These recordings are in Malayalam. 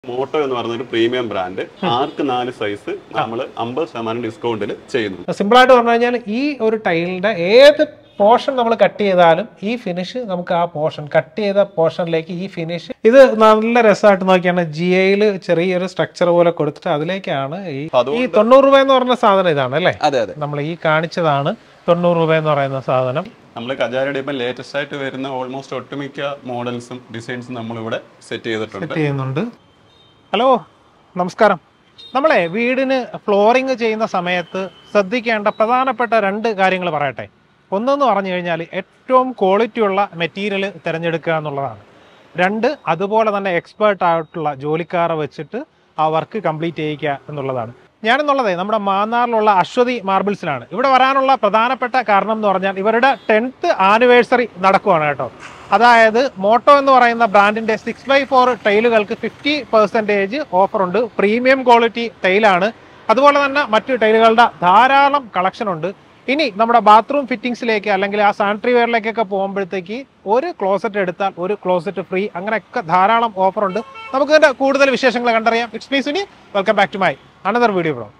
മോട്ടോ എന്ന് പറയുന്ന ഒരു പ്രീമിയം ബ്രാൻഡ് ആർക്ക് നാല് സൈസ് നമ്മൾ അമ്പത് ശതമാനം ഡിസ്കൗണ്ടിൽ ചെയ്യുന്നു സിമ്പിൾ ആയിട്ട് പറഞ്ഞു കഴിഞ്ഞാൽ ഈ ഒരു ടൈലിന്റെ ഏത് പോർഷൻ നമ്മൾ കട്ട് ചെയ്താലും ഈ ഫിനിഷ് നമുക്ക് ആ പോർഷൻ കട്ട് ചെയ്ത പോർഷനിലേക്ക് ഈ ഫിനിഷ് ഇത് നല്ല രസമായിട്ട് നോക്കിയാണ് ജി ഐയിൽ ചെറിയൊരു സ്ട്രക്ചർ പോലെ കൊടുത്തിട്ട് അതിലേക്കാണ് ഈ അതുകൊണ്ട് ഈ തൊണ്ണൂറ് രൂപ എന്ന് പറഞ്ഞ സാധനം ഇതാണ് അല്ലേ അതെ അതെ നമ്മൾ ഈ കാണിച്ചതാണ് തൊണ്ണൂറ് രൂപ എന്ന് പറയുന്ന സാധനം നമ്മൾ കജാരയുടെ ഇപ്പം ലേറ്റസ്റ്റ് ആയിട്ട് വരുന്ന ഓൾമോസ്റ്റ് ഒട്ടുമിക്ക മോഡൽസും ഡിസൈൻസും നമ്മളിവിടെ സെറ്റ് ചെയ്തിട്ടുണ്ട് സെറ്റ് ചെയ്യുന്നുണ്ട് ഹലോ നമസ്കാരം നമ്മളെ വീടിന് ഫ്ലോറിങ് ചെയ്യുന്ന സമയത്ത് ശ്രദ്ധിക്കേണ്ട പ്രധാനപ്പെട്ട രണ്ട് കാര്യങ്ങൾ പറയട്ടെ ഒന്നെന്ന് പറഞ്ഞു കഴിഞ്ഞാൽ ഏറ്റവും ക്വാളിറ്റി ഉള്ള മെറ്റീരിയൽ തിരഞ്ഞെടുക്കുക എന്നുള്ളതാണ് രണ്ട് അതുപോലെ തന്നെ എക്സ്പേർട്ട് ആയിട്ടുള്ള ജോലിക്കാരെ വെച്ചിട്ട് ആ വർക്ക് കംപ്ലീറ്റ് ചെയ്യിക്കുക എന്നുള്ളതാണ് ഞാനെന്നുള്ളതേ നമ്മുടെ മാന്നാറിലുള്ള അശ്വതി മാർബിൾസിലാണ് ഇവിടെ വരാനുള്ള പ്രധാനപ്പെട്ട കാരണം എന്ന് പറഞ്ഞാൽ ഇവരുടെ ടെൻത്ത് ആനിവേഴ്സറി നടക്കുവാണ് കേട്ടോ അതായത് മോട്ടോ എന്ന് പറയുന്ന ബ്രാൻഡിന്റെ സിക്സ് ബൈ ഫോർ ടൈലുകൾക്ക് ഫിഫ്റ്റി പെർസെൻറ്റേജ് ഓഫറുണ്ട് പ്രീമിയം ക്വാളിറ്റി ടൈലാണ് അതുപോലെ തന്നെ മറ്റു ടൈലുകളുടെ ധാരാളം കളക്ഷൻ ഉണ്ട് ഇനി നമ്മുടെ ബാത്റൂം ഫിറ്റിംഗ്സിലേക്ക് അല്ലെങ്കിൽ ആ സാനിറ്ററി വെയറിലേക്കൊക്കെ പോകുമ്പോഴത്തേക്ക് ഒരു ക്ലോസറ്റ് എടുത്താൽ ഒരു ക്ലോസറ്റ് ഫ്രീ അങ്ങനെയൊക്കെ ധാരാളം ഓഫറുണ്ട് നമുക്ക് ഇതിന്റെ കൂടുതൽ വിശേഷങ്ങൾ കണ്ടറിയാം it's me Suni welcome back to my another video bro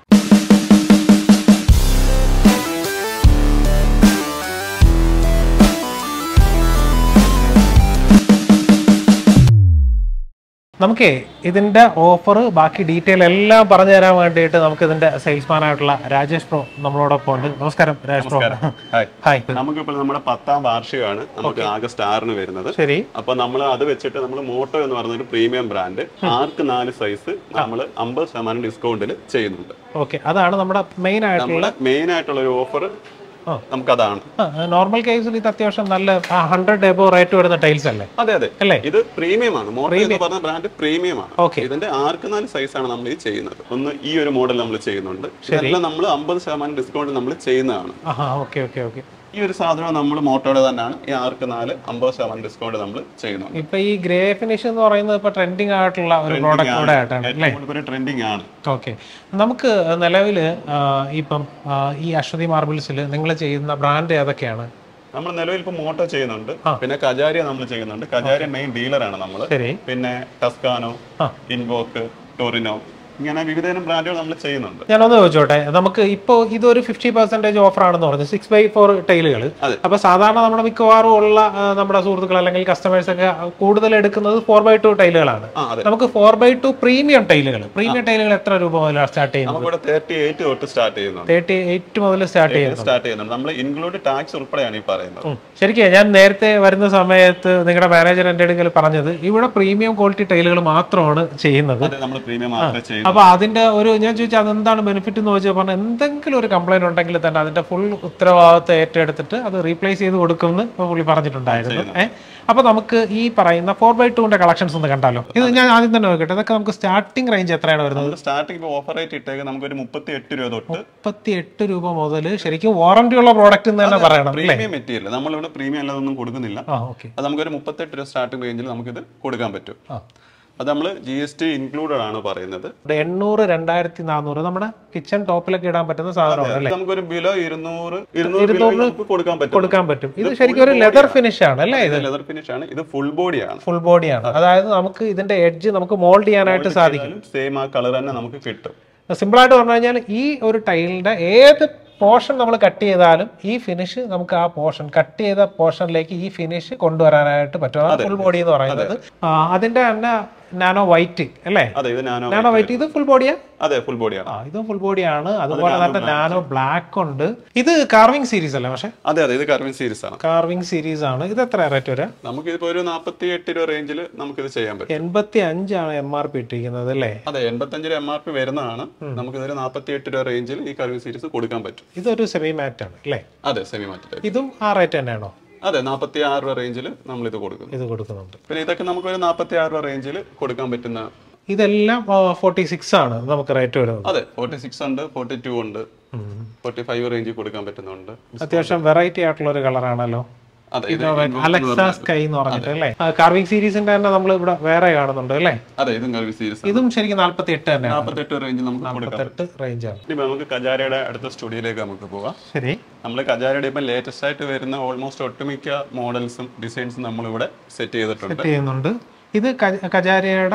നമുക്കേ ഇതിന്റെ ഓഫർ ബാക്കി ഡീറ്റെയിൽ എല്ലാം പറഞ്ഞു തരാൻ വേണ്ടിയിട്ട് നമുക്ക് ഇതിന്റെ സെയിൽസ്മാൻ ആയിട്ടുള്ള രാജേഷ് പ്രോ നമ്മളോടൊപ്പം ഉണ്ട് നമസ്കാരം രാജേഷ് പ്രോ ഹായ് ഹായ് നമുക്കിപ്പോൾ നമ്മുടെ പത്താം വാർഷികമാണ് നമുക്ക് ആഗസ്റ്റ് ആറിന് വരുന്നത് ശരി അപ്പൊ നമ്മൾ അത് വെച്ചിട്ട് നമ്മൾ മോട്ടോ എന്ന് പറയുന്ന ഒരു പ്രീമിയം ബ്രാൻഡ് ആർക്ക് നാല് സൈസ് നമ്മൾ അമ്പത് ശതമാനം ഡിസ്കൗണ്ടിൽ ചെയ്യുന്നുണ്ട് ഓക്കെ അതാണ് നമ്മുടെ മെയിൻ ആയിട്ടുള്ള നമ്മുടെ മെയിൻ ആയിട്ടുള്ള ഒരു ഓഫർ ആ. നമുക്കതാണ് നോർമൽ കേസിൽ ഇത് അത്യാവശ്യം നല്ല ഹൺഡ്രഡ് എബോ റേറ്റ് വരുന്ന ടൈൽസ് അല്ലേ അതെ അതെ അല്ലേ ഇത് പ്രീമിയം ആണ് മോട്ടോ എന്ന് പറഞ്ഞ ബ്രാൻഡ് പ്രീമിയം ആണ് Okay. ഇതിന്റെ ആർക്ക് നാല് സൈസ് ആണ് നമ്മൾ ഈ ചെയ്യുന്നത് ഒന്ന് ഈ ഒരു മോഡൽ നമ്മൾ ചെയ്യുന്നുണ്ട് ഇതെല്ലാം നമ്മൾ അമ്പത് ശതമാനം ഡിസ്കൗണ്ട് നമ്മൾ ചെയ്യുന്നതാണ് ആഹാ ഓക്കെ ഓക്കെ ഓക്കെ ഈ ഒരു സാധനം നമ്മൾ മോട്ടോയുടെ തന്നെയാണ് ഈ ആർക്ക് നാല് അമ്പത് ശതമാനം ഡിസ്കൗണ്ട് നമ്മൾ ചെയ്യുന്നുണ്ട് ഇപ്പൊ ഈ ഗ്രേ ഫിനിഷ് എന്ന് പറയുന്നത് ഇപ്പൊ ട്രെൻഡിങ് ആയിട്ടുള്ള ഒരു പ്രോഡക്റ്റ് കൂടെ ആയിട്ടാണ് അല്ലേ ഏറ്റവും കൂടുതൽ ട്രെൻഡിങ് ആണ് ഓക്കെ നമുക്ക് നിലവിൽ ഇപ്പം ആ, ഈ അശ്വതി മാർബിൾസിൽ നിങ്ങൾ ചെയ്യുന്ന ബ്രാൻഡ് ഏതൊക്കെയാണ് നമ്മൾ നിലവിൽ ഇപ്പൊ മോട്ടോ ചെയ്യുന്നുണ്ട് പിന്നെ കജാരിയ നമ്മൾ ചെയ്യുന്നുണ്ട് കജാരിയ മെയിൻ ഡീലറാണ് നമ്മൾ ശരി പിന്നെ ടസ്കാനോ ആ. ഇൻവോക്ക് ടോറിനോ ഇങ്ങനെ വിവിധതരം ബ്രാൻഡുകൾ നമ്മൾ ചെയ്യുന്നുണ്ട് ഞാനൊന്ന് ചോദിച്ചോട്ടെ നമുക്ക് ഇപ്പോൾ ഇതൊരു ഫിഫ്റ്റി പെർസെന്റേജ് ഓഫർ ആണെന്ന് പറഞ്ഞു സിക്സ് ബൈ ഫോർ ടൈലുകൾ അതെ. അപ്പൊ സാധാരണ നമ്മുടെ മിക്കവാറും ഉള്ള ആ, നമ്മുടെ സുഹൃത്തുക്കൾ അല്ലെങ്കിൽ കസ്റ്റമേഴ്സ് ഒക്കെ കൂടുതൽ എടുക്കുന്നത് ഫോർ ബൈ ടു ടൈലുകളാണ് ആ അതെ നമുക്ക് ഫോർ ബൈ ടു പ്രീമിയം ടൈലുകൾ പ്രീമിയം ടൈലുകൾ എത്ര രൂപ മുതലാണ് സ്റ്റാർട്ട് ചെയ്യുന്നത് നമുക്കിവിടെ തേർട്ടി എയ്റ്റ് തൊട്ട് സ്റ്റാർട്ട് ചെയ്യുന്നുണ്ട് തേർട്ടി എയ്റ്റ് മുതൽ സ്റ്റാർട്ട് ചെയ്യുന്നത് സ്റ്റാർട്ട് ചെയ്യുന്നുണ്ട് നമ്മൾ ഇൻക്ലൂഡ് ടാക്സ് ഉൾപ്പെടെയാണ് ഈ പറയുന്നത് ഉം. ശരിക്കും ഞാൻ നേരത്തെ വരുന്ന സമയത്ത് നിങ്ങളുടെ മാനേജർ എൻ്റെ അടുക്കൽ പറഞ്ഞത് ഇവിടെ പ്രീമിയം ക്വാളിറ്റി ടൈലുകൾ മാത്രമാണ് ചെയ്യുന്നത് അതെ നമ്മൾ പ്രീമിയം മാത്രമേ ചെയ്യുന്നു അപ്പൊ അതിന്റെ ഒരു ഞാൻ ചോദിച്ചാൽ അതെന്താണ് ബെനിഫിറ്റ് എന്ന് ചോദിച്ചാൽ പറഞ്ഞാൽ എന്തെങ്കിലും ഒരു കംപ്ലൈന്റ് ഉണ്ടെങ്കിൽ തന്നെ അതിന്റെ ഫുൾ ഉത്തരവാദിത്വം ഏറ്റെടുത്തിട്ട് അത് റീപ്ലേസ് ചെയ്ത് കൊടുക്കുമെന്ന് ഇപ്പൊ പുള്ളി പറഞ്ഞിട്ടുണ്ടായിരുന്നു ഏഹ് അപ്പൊ നമുക്ക് ഈ പറയുന്ന ഫോർ ബൈ ടുവിന്റെ കളക്ഷൻസ് ഒന്ന് കണ്ടാലോ ഇത് ഞാൻ ആദ്യം തന്നെ നോക്കട്ടെ ഇതൊക്കെ നമുക്ക് സ്റ്റാർട്ടിംഗ് റേഞ്ച് എത്രയാണ് വരുന്നത് നമ്മൾ സ്റ്റാർട്ടിംഗ് ഇപ്പോൾ ഓഫർ റേറ്റ് ഇട്ടേക്ക് നമുക്ക് ഒരു മുപ്പത്തി എട്ട് രൂപ തൊട്ട് മുപ്പത്തി എട്ട് രൂപ മുതൽ ശരിക്കും വാറന്റി ഉള്ള പ്രോഡക്റ്റ് എന്ന് തന്നെ പറയണം അല്ലേ പ്രീമിയം മെറ്റീരിയൽ നമ്മളിവിടെ പ്രീമിയം അല്ലാതൊന്നും കൊടുക്കുന്നില്ല ആ ഓക്കെ അത് നമുക്കൊരു മുപ്പത്തെട്ട് രൂപ സ്റ്റാർട്ടിംഗ് റേഞ്ചിൽ നമുക്കിത് കൊടുക്കാൻ പറ്റും ആ അത് നമ്മൾ ജി എസ് ടി ഇൻക്ലൂഡഡ് ആണ് പറയുന്നത് ഇത് എണ്ണൂറ് രണ്ടായിരത്തി നാനൂറ് നമ്മുടെ കിച്ചൺ ടോപ്പിലൊക്കെ ഇടാൻ പറ്റുന്ന സാധനമാണ് അല്ലേ നമുക്കൊരു ബിലോ ഇരുന്നൂറ് ഇരുന്നൂറ് കിലോ നമുക്ക് കൊടുക്കാൻ പറ്റും കൊടുക്കാൻ പറ്റും ഇത് ശരിക്കും ഒരു ലെതർ ഫിനിഷ് ആണ് അല്ലേ ഇത് ലെതർ ഫിനിഷ് ആണ് ഇത് ഫുൾ ബോഡിയാണ് ഫുൾ ബോഡിയാണ് അതായത് നമുക്ക് ഇതിന്റെ എഡ്ജ് നമുക്ക് മോൾഡ് ചെയ്യാനായിട്ട് സാധിക്കും സെയിം ആ കളർ തന്നെ നമുക്ക് കിട്ടും സിമ്പിൾ ആയിട്ട് പറഞ്ഞു കഴിഞ്ഞാൽ ഈ ഒരു ടൈലിന്റെ ഏത് പോർഷൻ നമ്മൾ കട്ട് ചെയ്താലും ഈ ഫിനിഷ് നമുക്ക് ആ പോർഷൻ കട്ട് ചെയ്ത പോർഷനിലേക്ക് ഈ ഫിനിഷ് കൊണ്ടുവരാനായിട്ട് പറ്റും അതാണ് ഫുൾ ബോഡി എന്ന് പറയുന്നത് ആ, അതിന്റെ തന്നെ നാനോ വൈറ്റ് അല്ലേ അതെ ഇത് നാനോ നാനോ വൈറ്റ് ഇത് ഫുൾ ബോഡിയാ അതെ ഫുൾ ബോഡിയാണ് ആ ഇതും ഫുൾ ബോഡിയാണ് അതുപോലെ തന്നെ നാനോ ബ്ലാക്ക് ഉണ്ട് ഇത് കാർവിംഗ് സീരീസ് അല്ലേ പക്ഷെ അതെ അതെ ഇത് കർവിൻ സീരീസ് ആണ് കാർവിംഗ് സീരീസ് ആണ് ഇത് എത്ര റേറ്റ് വരാം നമുക്ക് ഇതിപ്പോ ഒരു നാൽപ്പത്തി എട്ട് രൂപ റേഞ്ചിൽ നമുക്കിത് ചെയ്യാൻ പറ്റും എൺപത്തി അഞ്ചാണ് എം ആർ പി ഇട്ടിരിക്കുന്നത് അല്ലേ അതെ എൺപത്തഞ്ച് രൂപ എം ആർ പി വരുന്നതാണ് നമുക്ക് ഇതൊരു നാൽപ്പത്തി എട്ട് രൂപ റേഞ്ചിൽ ഈ കർവിൻ സീരീസ് കൊടുക്കാൻ പറ്റും ഇതൊരു സെമി മാറ്റ് ആണ് അല്ലേ അതെ സെമി മാറ്റി ഇതും ആ റേറ്റ് തന്നെയാണോ അതെ നാൽപ്പത്തി ആറ് രൂപ റേഞ്ചിൽ നമ്മൾ ഇത് കൊടുക്കുന്നു ഇത് കൊടുക്കുന്നുണ്ട് പിന്നെ ഇതൊക്കെ നമുക്ക് ഒരു നാൽപ്പത്തി ആറ് രൂപ റേഞ്ചിൽ കൊടുക്കാൻ പറ്റുന്ന ഇതെല്ലാം ഫോർട്ടി സിക്സ് ആണ് നമുക്ക് റേറ്റ് വരുന്നത് അതെ ഫോർട്ടി സിക്സ് ഉണ്ട് ഫോർട്ടി ടു ഉണ്ട് ഫോർട്ടി ഫൈവ് റേഞ്ചിൽ കൊടുക്കാൻ പറ്റുന്നുണ്ട് അത്യാവശ്യം വെറൈറ്റി ആയിട്ടുള്ള ഒരു കളറാണല്ലോ അതെ ഇത് അലക്സ സ്കൈ എന്ന് പറഞ്ഞിട്ട് അല്ലേ കാർവിംഗ് സീരീസിന്റെ തന്നെ നമ്മൾ ഇവിടെ വേറെ കാണുന്നുണ്ട് അല്ലേ അതെ ഇതും കർവിൻ സീരീസ് ഇതും ശരിക്കും നാല്പത്തി എട്ട് തന്നെയാണ് നാൽപ്പത്തെട്ട് റേഞ്ചിൽ നമുക്ക് കൊടുക്കാം നാൽപ്പത്തെട്ട് റേഞ്ച് ആണ് ഇനി നമുക്ക് കജാരയുടെ അടുത്ത സ്റ്റുഡിയോയിലേക്ക് നമുക്ക് പോകാം ശരി നമ്മൾ കജാരയുടെ ഇപ്പം ലേറ്റസ്റ്റ് ആയിട്ട് വരുന്ന ഓൾമോസ്റ്റ് ഒട്ടുമിക്ക മോഡൽസും ഡിസൈൻസും നമ്മളിവിടെ സെറ്റ് ചെയ്തിട്ടുണ്ട് സെറ്റ് ചെയ്യുന്നുണ്ട് ഇത് ക- കജാരിയുടെ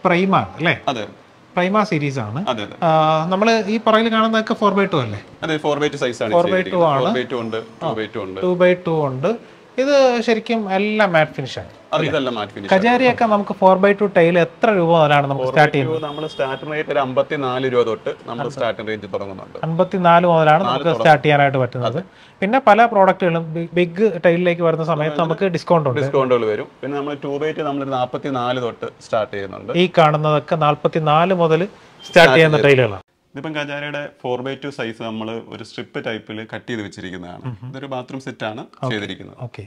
പ്രൈമ അല്ലേ അതെ പ്രൈമ സീരീസ് ആണ് അതെ അതെ നമ്മൾ ഈ പുറകിൽ കാണുന്നതൊക്കെ ഫോർ ബൈ ടു അല്ലേ അതെ ഫോർ ബൈ ടു സൈസ് ആണ് Four by two ആണ്. ഫോർ ബൈ ടു ഉണ്ട് ടു ബൈ ടു ഉണ്ട് ടു ബൈ ടു ഉണ്ട് ഇത് ശരിക്കും എല്ലാം മാറ്റ് ഫിനിഷ് ആണ് അത് ഇതെല്ലാം മാറ്റ് ഫിനിഷ് കജാരിയൊക്കെ നമുക്ക് ഫോർ ബൈ ടു ടൈൽ എത്ര രൂപ മുതലാണ് നമുക്ക് സ്റ്റാർട്ട് ചെയ്യുന്നത് നമ്മൾ സ്റ്റാർട്ടിംഗ് റേറ്റ് ഒരു അമ്പത്തിനാല് രൂപ തൊട്ട് നമ്മൾ സ്റ്റാർട്ടിംഗ് റേഞ്ച് തുടങ്ങുന്നുണ്ട് അൻപത്തിനാല് മുതലാണ് നമുക്ക് സ്റ്റാർട്ട് ചെയ്യാനായിട്ട് പറ്റുന്നത് പിന്നെ പല പ്രോഡക്റ്റുകളും ബിഗ് ടൈലിലേക്ക് വരുന്ന സമയത്ത് നമുക്ക് ഡിസ്കൗണ്ട് ഉണ്ട് ഡിസ്കൗണ്ടുകൾ വരും പിന്നെ നമ്മൾ ടു ബൈറ്റ് നമ്മൾ നാൽപ്പത്തി നാല് തൊട്ട് സ്റ്റാർട്ട് ചെയ്യുന്നുണ്ട് ഈ കാണുന്നതൊക്കെ നാൽപ്പത്തിനാല് മുതൽ സ്റ്റാർട്ട് ചെയ്യുന്ന ടൈലുകളാണ് ഇതിപ്പം കജാരയുടെ ഫോർ ബൈ ടു സൈസ് നമ്മൾ ഒരു സ്ട്രിപ്പ് ടൈപ്പിൽ കട്ട് ചെയ്ത് വെച്ചിരിക്കുന്നതാണ് ഇതൊരു ബാത്റൂം സെറ്റ് ആണ് ചെയ്തിരിക്കുന്നത് ഓക്കെ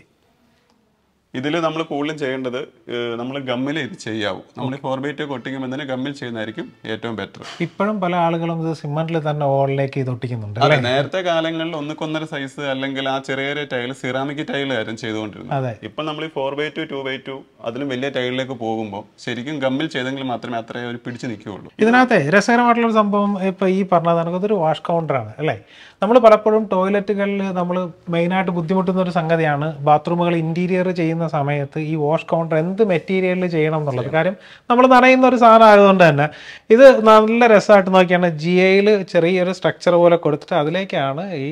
ഇതിൽ നമ്മൾ കൂടുതലും ചെയ്യേണ്ടത് നമ്മൾ ഗമ്മിൽ ഇത് ചെയ്യാവൂ നമ്മൾ ഫോർ ബൈ ടു കൊട്ടിക്കുമ്പോൾ തന്നെ ഗമ്മിൽ ചെയ്യുന്നതായിരിക്കും ഏറ്റവും ബെറ്റർ ഇപ്പോഴും പല ആളുകളും ഇത് സിമെന്റിൽ തന്നെ ഓളിലേക്ക് ഇത് ഒട്ടിക്കുന്നുണ്ട് അതെ നേരത്തെ കാലങ്ങളിൽ ഒന്നുക്കൊന്നര സൈസ് അല്ലെങ്കിൽ ആ ചെറിയ ചെറിയ ടൈൽ സിറാമിക് ടൈലായിരുന്നു ചെയ്തുകൊണ്ടിരുന്നത് അതെ ഇപ്പൊ നമ്മൾ ഈ four by two two by two അതിലും വലിയ ടൈലിലേക്ക് പോകുമ്പോൾ ശരിക്കും ഗമ്മിൽ ചെയ്തെങ്കിൽ മാത്രമേ അത്രയും ഒരു പിടിച്ചു നിൽക്കുകയുള്ളൂ ഇതിനകത്തെ രസകരമായിട്ടുള്ള ഒരു സംഭവം ഇപ്പൊ ഈ പറഞ്ഞതാണ് ഇതൊരു വാഷ് കൗണ്ടറാണ് അല്ലേ നമ്മൾ പലപ്പോഴും ടോയ്ലറ്റുകളിൽ നമ്മൾ മെയിനായിട്ട് ബുദ്ധിമുട്ടുന്ന ഒരു സംഗതിയാണ് ബാത്റൂമുകൾ ഇന്റീരിയർ ചെയ്യുന്ന സമയത്ത് ഈ വാഷ് കൗണ്ടർ എന്ത് മെറ്റീരിയലിൽ ചെയ്യണം എന്നുള്ളത് കാര്യം നമ്മൾ നനയുന്ന ഒരു സാധനം ആയതുകൊണ്ട് തന്നെ ഇത് നല്ല രസമായിട്ട് നോക്കിയാണ് ജി ഐയിൽ ചെറിയൊരു സ്ട്രക്ചർ പോലെ കൊടുത്തിട്ട് അതിലേക്കാണ് ഈ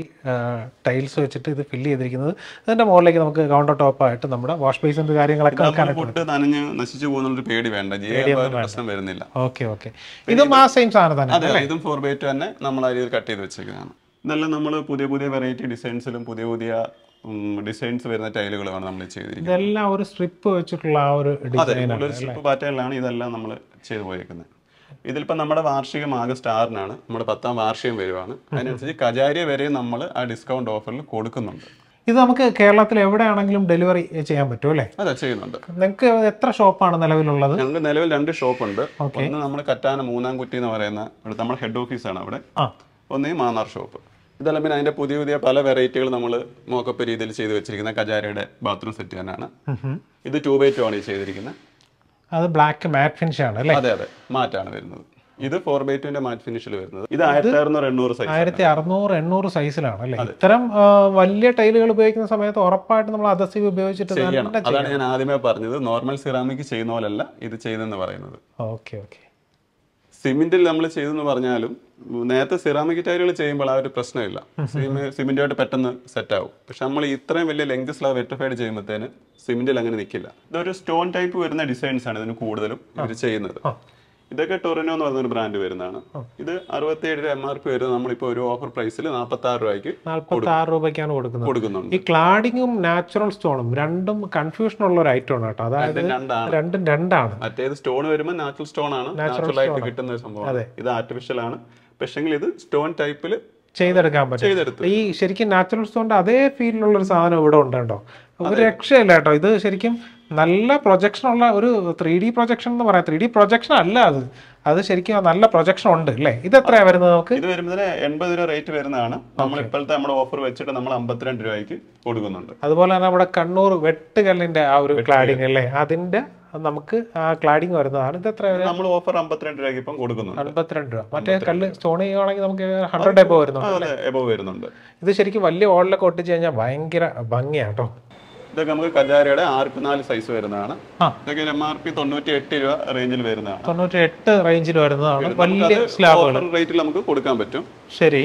ടൈൽസ് വെച്ചിട്ട് ഇത് ഫില്ല് ചെയ്തിരിക്കുന്നത് അതിന്റെ മുകളിലേക്ക് നമുക്ക് കൗണ്ടർ ടോപ്പായിട്ട് നമ്മുടെ വാഷ് ബേസിന്റെ കാര്യങ്ങളൊക്കെ വെക്കാനായിട്ട് ഫുഡ് നനഞ്ഞ് നശിച്ചു പോകുന്നൊരു പേടി വേണ്ട ജി പ്രശ്നം വരുന്നില്ല ഓക്കെ ഓക്കെ ഇതും ആ സെയിം സാധനം തന്നെ അതെ ഇതും ഫോർ ബൈ ടു തന്നെ നമ്മൾ ആ രീതിയിൽ കട്ട് ചെയ്ത് വെച്ചേക്കുന്നതാണ് ഇതെല്ലാം നമ്മൾ പുതിയ പുതിയ വെറൈറ്റി ഡിസൈൻസിലും പുതിയ പുതിയ ഡിസൈൻസ് വരുന്ന ടൈലുകളുമാണ് നമ്മൾ ചെയ്തിരിക്കുന്നത് ഇതെല്ലാം ഒരു സ്ട്രിപ്പ് വെച്ചിട്ടുള്ള ആ ഒരു അതെ ഡിസൈൻ ഒരു സ്ട്രിപ്പ് പാറ്റേണിലാണ് ഇതെല്ലാം നമ്മൾ ചെയ്തു പോയേക്കുന്നത് ഇതിലിപ്പോൾ നമ്മുടെ വാർഷികം ആഗസ്റ്റ് ആറിനാണ് നമ്മുടെ പത്താം വാർഷികം വരുവാണ് അതിനനുസരിച്ച് കജാരിയ വരെ നമ്മൾ ആ ഡിസ്കൗണ്ട് ഓഫറിൽ കൊടുക്കുന്നുണ്ട് ഇത് നമുക്ക് കേരളത്തിൽ എവിടെയാണെങ്കിലും ഡെലിവറി ചെയ്യാൻ പറ്റും അല്ലേ അതെ ചെയ്യുന്നുണ്ട് നിങ്ങൾക്ക് എത്ര ഷോപ്പാണ് നിലവിലുള്ളത് ഞങ്ങൾക്ക് നിലവിൽ രണ്ട് ഷോപ്പ് ഉണ്ട് ഒന്ന് നമ്മൾ കറ്റാന മൂന്നാം കുറ്റി എന്ന് പറയുന്ന ഇവിടെ നമ്മുടെ ഹെഡ് ഓഫീസാണ് അവിടെ ആ ഒന്ന് ഈ മാന്നാർ ഷോപ്പ് ഇതെല്ലാം പിന്നെ അതിന്റെ പുതിയ പുതിയ പല വെറൈറ്റികൾ നമ്മൾ മോക്കപ്പ് രീതിയിൽ ചെയ്ത് വെച്ചിരിക്കുന്ന കജാരയുടെ ബാത്റൂം സെറ്റ് തന്നെയാണ് ഇത് ടൂ ബൈ ടു ആണ് ഈ ചെയ്തിരിക്കുന്നത് അത് ബ്ലാക്ക് മാറ്റ് ഫിനിഷ് ആണ് അല്ലേ അതെ അതെ മാറ്റാണ് വരുന്നത് ഇത് ഫോർ ബൈ ടുവിന്റെ മാറ്റ് ഫിനിഷിൽ വരുന്നത് ഇത് ആയിരത്തി അറുന്നൂറ് എണ്ണൂറ് സൈസ് ആയിരത്തി അറുന്നൂറ് എണ്ണൂറ് സൈസിലാണ് അല്ലേ ഇത്തരം ആ, വലിയ ടൈലുകൾ ഉപയോഗിക്കുന്ന സമയത്ത് ഉറപ്പായിട്ട് നമ്മൾ അതസീവ് ഉപയോഗിച്ചിട്ട് ചെയ്യണം അതാണ് ഞാൻ ആദ്യമേ പറഞ്ഞത് നോർമൽ സിറാമിക് ചെയ്യുന്ന പോലല്ല ഇത് ചെയ്തെന്ന് പറയുന്നത് ഓക്കെ ഓക്കെ സിമെന്റിൽ നമ്മൾ ചെയ്തെന്ന് പറഞ്ഞാലും നേരത്തെ സിറാമിക് ടൈലുകൾ ചെയ്യുമ്പോൾ ആ ഒരു പ്രശ്നമില്ല സിമെന്റുമായിട്ട് പെട്ടെന്ന് സെറ്റ് ആവും പക്ഷെ നമ്മൾ ഇത്രയും വലിയ ലെങ്ത് സ്ലാബ് വെട്രിഫൈഡ് ചെയ്യുമ്പോഴത്തേന് സിമെന്റിൽ അങ്ങനെ നിൽക്കില്ല ഇതൊരു സ്റ്റോൺ ടൈപ്പ് വരുന്ന ഡിസൈൻസ് ആണ് ഇതിന് കൂടുതലും ഇവർ ചെയ്യുന്നത് ഇതൊക്കെ ടൊറിനോ എന്ന് പറഞ്ഞൊരു ബ്രാൻഡ് വരുന്നതാണ് ഇത് അറുപത്തിയേഴ് രൂപ എം ആർ പി വരുന്നത് നമ്മളിപ്പോൾ ഒരു ഓഫർ പ്രൈസിൽ നാൽപ്പത്തി ആറ് രൂപയ്ക്ക് നാൽപ്പത്തി ആറ് രൂപയ്ക്കാണ് കൊടുക്കുന്നത് കൊടുക്കുന്നുണ്ട് ഈ ക്ലാഡിങ്ങും നാച്ചുറൽ സ്റ്റോണും രണ്ടും കൺഫ്യൂഷൻ ഉള്ള ഒരു ഐറ്റം ആണ് കേട്ടോ അതായത് ഇത് രണ്ടാണ് രണ്ടും രണ്ടാണ് മറ്റേത് സ്റ്റോൺ വരുമ്പോൾ നാച്ചുറൽ സ്റ്റോൺ ആണ് നാച്ചുറൽ ആയിട്ട് കിട്ടുന്ന ഒരു സംഭവമാണ് ഇത് ആർട്ടിഫിഷ്യൽ ആണ് പക്ഷെങ്കിൽ ഇത് സ്റ്റോൺ ടൈപ്പിൽ ചെയ്തെടുക്കാൻ പറ്റും ചെയ്തെടുത്ത് ഈ ശരിക്കും നാച്ചുറൽ സ്റ്റോണിന്റെ അതേ ഫീലിലുള്ള ഒരു സാധനം ഇവിടെ ഉണ്ട് കേട്ടോ ഒരു രക്ഷയില്ല കേട്ടോ ഇത് ശരിക്കും നല്ല പ്രൊജക്ഷൻ ഉള്ള ഒരു ത്രീ ഡി പ്രൊജക്ഷൻ എന്ന് പറയാം ത്രീ ഡി പ്രൊജക്ഷൻ അല്ല അത് അത് ശരിക്കും നല്ല പ്രൊജക്ഷൻ ഉണ്ട് അല്ലേ ഇത് എത്രയാ വരുന്നത് നമുക്ക് ഇത് വരുന്നതിന് എൺപത് രൂപ റേറ്റ് വരുന്നതാണ് നമ്മൾ ഇപ്പോഴത്തെ നമ്മുടെ ഓഫർ വെച്ചിട്ട് നമ്മൾ അമ്പത്തിരണ്ട് രൂപയ്ക്ക് കൊടുക്കുന്നുണ്ട് അതുപോലെ തന്നെ നമ്മുടെ കണ്ണൂർ വെട്ടുകല്ലിന്റെ ആ ഒരു ക്ലാഡിങ് അല്ലേ അതിന്റെ നമുക്ക് ആ ക്ലാഡിങ് വരുന്നതാണ് ഇത് എത്ര നമ്മൾ ഓഫർ അമ്പത്തിരണ്ട് രൂപയ്ക്ക് ഇപ്പം കൊടുക്കുന്നുണ്ട് അൻപത്തിരണ്ട് രൂപ മറ്റേ കല്ല് സ്റ്റോൺ ചെയ്യുകയാണെങ്കിൽ നമുക്ക് ഹൺഡ്രഡ് എബോ വരുന്നുണ്ട് അതുപോലെ എബവ് വരുന്നുണ്ട് ഇത് ശരിക്കും വലിയ ഓളിലൊക്കെ ഒട്ടിച്ച് കഴിഞ്ഞാൽ ഭയങ്കര ഭംഗിയാണ് കേട്ടോ ഇതൊക്കെ നമുക്ക് കജാരയുടെ ആർക്ക് നാല് സൈസ് വരുന്നതാണ് ആ. ഇതൊക്കെ എം ആർ പി തൊണ്ണൂറ്റി എട്ട് രൂപ റേഞ്ചിൽ വരുന്നതാണ് തൊണ്ണൂറ്റി എട്ട് റേഞ്ചിൽ വരുന്നതാണ് വലിയ സ്ലാബുകൾ ഓഫർ റേറ്റിൽ നമുക്ക് കൊടുക്കാൻ പറ്റും ശരി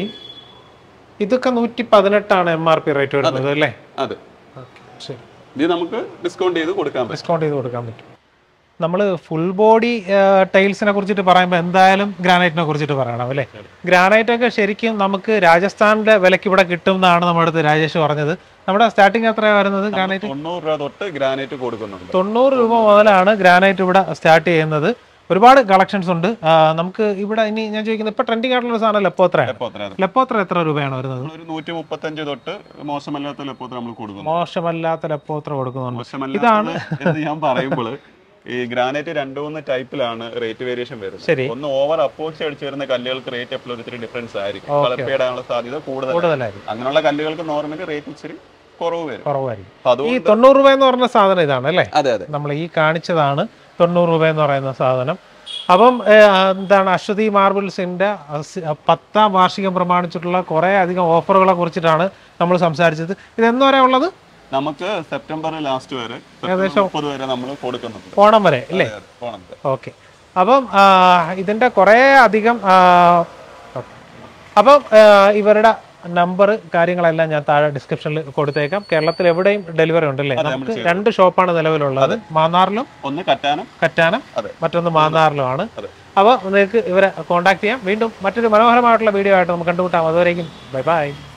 ഇതൊക്കെ നൂറ്റി പതിനെട്ടാണ് എം ആർ പി റേറ്റ് വരുന്നത് അല്ലേ അതെ ശരി ഇത് നമുക്ക് ഡിസ്കൗണ്ട് ചെയ്ത് കൊടുക്കാൻ പറ്റും ഡിസ്കൗണ്ട് ചെയ്ത് കൊടുക്കാൻ പറ്റും നമ്മൾ ഫുൾ ബോഡി ടൈൽസിനെ കുറിച്ചിട്ട് പറയുമ്പോൾ എന്തായാലും ഗ്രാനൈറ്റിനെ കുറിച്ചിട്ട് പറയണം അല്ലേ ഗ്രാനൈറ്റ് ഒക്കെ ശരിക്കും നമുക്ക് രാജസ്ഥാനിലെ വിലയ്ക്ക് ഇവിടെ കിട്ടും എന്നാണ് നമ്മുടെ അടുത്ത് രാജേഷ് പറഞ്ഞത് നമ്മുടെ സ്റ്റാർട്ടിങ് എത്രയാണ് വരുന്നത് ഗ്രാനൈറ്റ് തൊണ്ണൂറ് രൂപ തൊട്ട് ഗ്രാനൈറ്റ് കൊടുക്കുന്നുണ്ട് തൊണ്ണൂറ് രൂപ മുതലാണ് ഗ്രാനൈറ്റ് ഇവിടെ സ്റ്റാർട്ട് ചെയ്യുന്നത് ഒരുപാട് കളക്ഷൻസ് ഉണ്ട് ആ, നമുക്ക് ഇവിടെ ഇനി ഞാൻ ചോദിക്കുന്നത് ഇപ്പൊ ട്രെൻഡിങ് ആയിട്ടുള്ള ഒരു സാധനം ലെപ്പോത്ര ലെപ്പോത്ര അതെ. ലെപ്പോത്ര എത്ര രൂപയാണ് വരുന്നത് നമ്മളൊരു നൂറ്റി മുപ്പത്തഞ്ച് തൊട്ട് മോശമല്ലാത്ത ലെപ്പോത്ര നമ്മൾ കൊടുക്കുന്നു മോശമല്ലാത്ത ലെപ്പോത്ര കൊടുക്കുന്നുണ്ട് മോശമല്ലാത്തത് എന്ന് ഞാൻ പറയുമ്പോൾ ഈ ഗ്രാനൈറ്റ് രണ്ട് മൂന്ന് ടൈപ്പിലാണ് റേറ്റ് വേരിയേഷൻ വരുന്നത് ശരി. ഒന്ന് ഓവർ അപ്പോച്ച് അടിച്ച് വരുന്ന കല്ലുകൾക്ക് റേറ്റ് എപ്പോഴും ഒത്തിരി ഡിഫറൻസ് ആയിരിക്കും കളപ്പേടാനുള്ള സാധ്യത കൂടുതൽ കൂടുതലായിരിക്കും അങ്ങനെയുള്ള കല്ലുകൾക്ക് നോർമലി റേറ്റ് ഇച്ചിരി കുറവ് വരും കുറവായിരിക്കും അപ്പൊ ഈ അതുകൊണ്ട് തൊണ്ണൂറ് രൂപ എന്ന് പറഞ്ഞ സാധനം ഇതാണ് അല്ലേ അതെ അതെ നമ്മൾ ഈ കാണിച്ചതാണ് തൊണ്ണൂറ് രൂപ എന്ന് പറയുന്ന സാധനം അപ്പം ഏഹ്, എന്താണ് അശ്വതി മാർബിൾസിന്റെ അസ്- പത്താം വാർഷികം പ്രമാണിച്ചിട്ടുള്ള കുറേ അധികം ഓഫറുകളെ കുറിച്ചിട്ടാണ് നമ്മൾ സംസാരിച്ചത് ഇത് എന്ന് വരെ ഉള്ളത് നമുക്ക് സെപ്റ്റംബർ ലാസ്റ്റ് വരെ സെപ്റ്റംബർ മുപ്പത് വരെ നമ്മൾ കൊടുക്കുന്നുണ്ട് ഓണം വരെ അല്ലേ അതെ, അതെ, പോണം. ഓക്കെ അപ്പം ആ, ഇതിൻ്റെ കുറേ അധികം ആ, ഓക്കേ. അപ്പം ആ, ഇവരുടെ നമ്പർ കാര്യങ്ങളെല്ലാം ഞാൻ താഴെ ഡിസ്ക്രിപ്ഷനിൽ കൊടുത്തേക്കാം കേരളത്തിൽ എവിടെയും ഡെലിവറി ഉണ്ടല്ലേ അതെ, നമുക്ക് നമ്മൾ രണ്ട് ഷോപ്പാണ് നിലവിലുള്ളത് മാന്നാറിലും ഒന്ന് കറ്റാനം കറ്റാനം അതെ. മറ്റൊന്ന് മാന്നാറിലുമാണ് അതെ. അപ്പോൾ നിങ്ങൾക്ക് ഇവരെ കോൺടാക്ട് ചെയ്യാം വീണ്ടും മറ്റൊരു മനോഹരമായിട്ടുള്ള വീഡിയോ ആയിട്ട് നമുക്ക് കണ്ടുമുട്ടാം അതുവരേക്കും ബൈ ബൈ